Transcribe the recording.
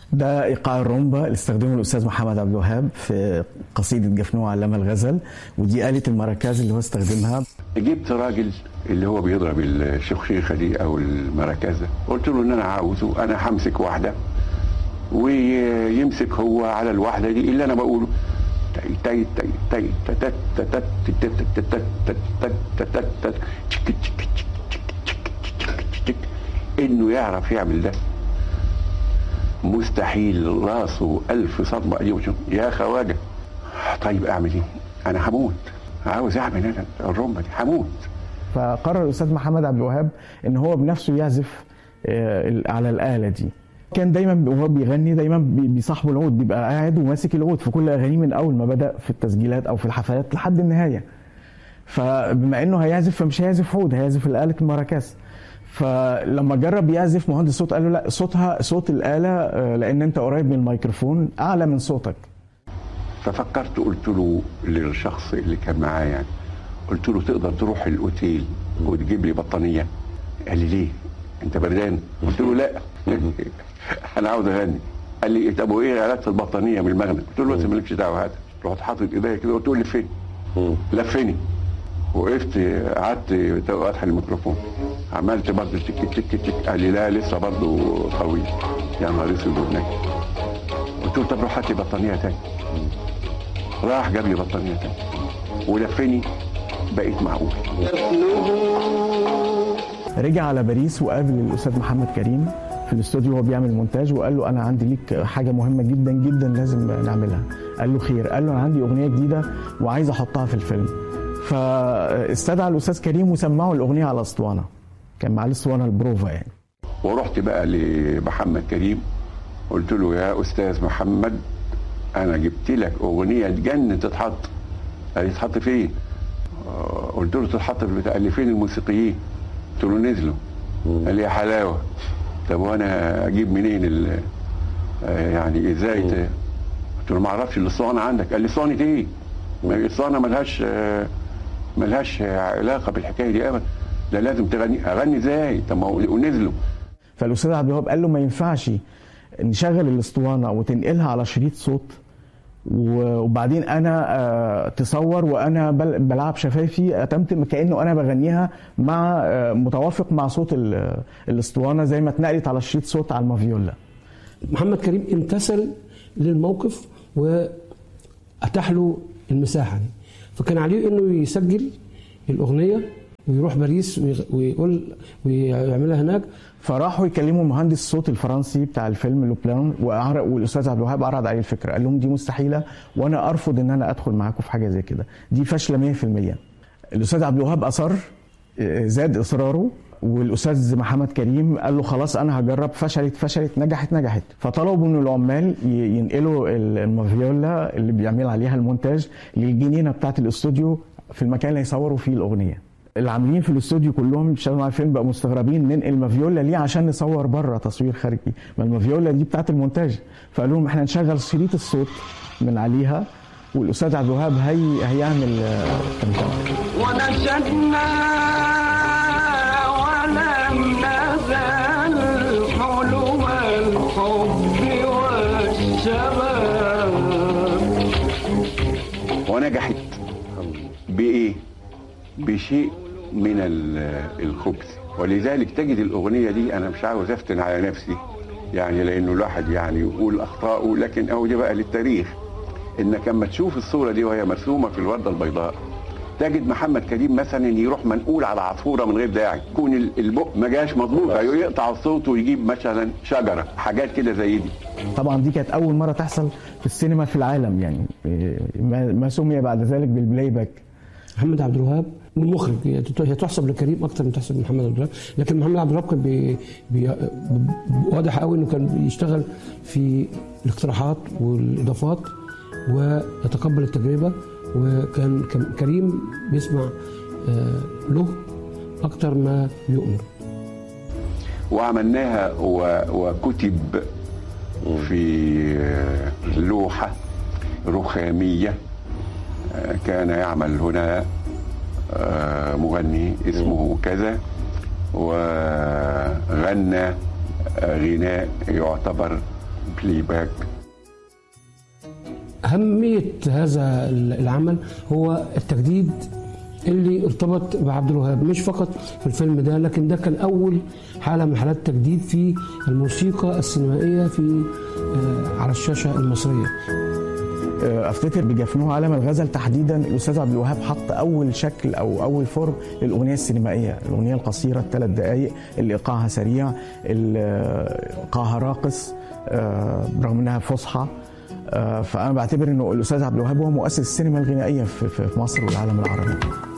ده ايقاع الرومبا اللي استخدمه الاستاذ محمد عبد الوهاب في قصيده جفنوه علامه الغزل ودي آلة المراكز اللي هو استخدمها جبت راجل اللي هو بيضرب الشخشيخه دي او المراكزه قلت له ان انا عاوزه انا همسك واحده ويمسك هو على الواحده دي اللي انا بقوله تاي تاي تاي تاي تاي انه يعرف يعمل ده مستحيل راسه ألف صدمة يا خواجة طيب أعمل إيه؟ أنا هموت عاوز أعمل أنا الرمبة دي هموت فقرر الاستاذ محمد عبد الوهاب ان هو بنفسه يعزف على الاله دي كان دايما وهو بيغني دايما بيصاحبه العود بيبقى قاعد وماسك العود في كل اغانيه من اول ما بدا في التسجيلات او في الحفلات لحد النهايه فبما انه هيعزف فمش هيعزف عود هيعزف الاله المراكز فلما جرب يعزف مهندس صوت قال له لا صوتها صوت الاله لان انت قريب من الميكروفون اعلى من صوتك ففكرت قلت له للشخص اللي كان معايا يعني قلت له تقدر تروح الاوتيل وتجيب لي بطانيه قال لي ليه انت بردان قلت له لا انا عاوز اغني قال لي طب وايه علاقه البطانيه بالمغنى قلت له بس مالكش دعوه هذا رحت حاطط ايديا كده قلت له لفني لفني وقفت قعدت فتح الميكروفون عملت برضه تك تك تك قال لي لا لسه برضه طويل يا نهار اسود ودنك قلت له طب روح هات لي بطانيه تاني راح جاب لي بطانيه تاني ولفني بقيت معقول رجع على باريس وقابل الاستاذ محمد كريم في الاستوديو وهو بيعمل مونتاج وقال له انا عندي ليك حاجه مهمه جدا جدا لازم نعملها قال له خير قال له انا عندي اغنيه جديده وعايز احطها في الفيلم فاستدعى الاستاذ كريم وسمعه الاغنيه على اسطوانه كان معاه الاسطوانه البروفا يعني ورحت بقى لمحمد كريم قلت له يا استاذ محمد انا جبت لك اغنيه تجنن تتحط قال لي تتحط فين؟ قلت له تتحط في البتاع قال لي فين الموسيقيين؟ قلت له نزلوا قال لي يا حلاوه طب وانا اجيب منين ال يعني ازاي قلت له ما اعرفش الاسطوانه عندك قال لي اسطوانه ايه؟ الاسطوانه ملهاش ملهاش علاقه بالحكايه دي ابدا ده لازم تغني اغني ازاي؟ طب ما ونزلوا فالاستاذ عبد الوهاب قال له ما ينفعش نشغل الاسطوانه وتنقلها على شريط صوت وبعدين انا تصور وانا بلعب شفايفي اتمتم كانه انا بغنيها مع متوافق مع صوت الاسطوانه زي ما اتنقلت على شريط صوت على المافيولا محمد كريم امتثل للموقف واتاح له المساحه دي فكان عليه انه يسجل الاغنيه ويروح باريس ويقول ويعملها هناك فراحوا يكلموا مهندس الصوت الفرنسي بتاع الفيلم لوبلان والاستاذ عبد الوهاب عرض عليه الفكره قال لهم دي مستحيله وانا ارفض ان انا ادخل معاكم في حاجه زي كده دي فاشله 100% الاستاذ عبد الوهاب اصر زاد اصراره والاستاذ محمد كريم قال له خلاص انا هجرب فشلت فشلت نجحت نجحت فطلبوا من العمال ينقلوا المافيولا اللي بيعمل عليها المونتاج للجنينه بتاعه الاستوديو في المكان اللي هيصوروا فيه الاغنيه العاملين في الاستوديو كلهم بيشتغلوا على الفيلم بقوا مستغربين ننقل مافيولا ليه عشان نصور بره تصوير خارجي ما المافيولا دي بتاعت المونتاج فقالوا لهم احنا نشغل شريط الصوت من عليها والاستاذ عبد الوهاب هي هيعمل تمتم ونشدنا ولم نزل حلو الحب والشباب ونجحت بايه؟ بشيء من الخبث ولذلك تجد الاغنيه دي انا مش عاوز افتن على نفسي يعني لانه الواحد يعني يقول اخطائه لكن اهو دي بقى للتاريخ انك اما تشوف الصوره دي وهي مرسومه في الورده البيضاء تجد محمد كريم مثلا يروح منقول على عصفوره من غير داعي يكون البق ما جاش مظبوط يقطع الصوت ويجيب مثلا شجره حاجات كده زي دي طبعا دي كانت اول مره تحصل في السينما في العالم يعني ما سمي بعد ذلك بالبلاي باك محمد عبد الوهاب المخرج هي تحسب لكريم اكتر من تحسب لمحمد عبد الوهاب لكن محمد عبد الوهاب كان بي بي واضح قوي انه كان بيشتغل في الاقتراحات والاضافات ويتقبل التجربه وكان كريم بيسمع له اكتر ما يؤمر وعملناها وكتب في لوحه رخاميه كان يعمل هنا مغني اسمه كذا وغنى غناء يعتبر بلاي باك أهمية هذا العمل هو التجديد اللي ارتبط بعبد الوهاب مش فقط في الفيلم ده لكن ده كان أول حالة من حالات التجديد في الموسيقى السينمائية في آه، على الشاشة المصرية افتكر بجفنوه عالم الغزل تحديدا الاستاذ عبد الوهاب حط اول شكل او اول فورم للاغنيه السينمائيه الاغنيه القصيره الثلاث دقائق اللي ايقاعها سريع اللي ايقاعها راقص آه، برغم انها فصحى آه، فانا بعتبر انه الاستاذ عبد الوهاب هو مؤسس السينما الغنائيه في في مصر والعالم العربي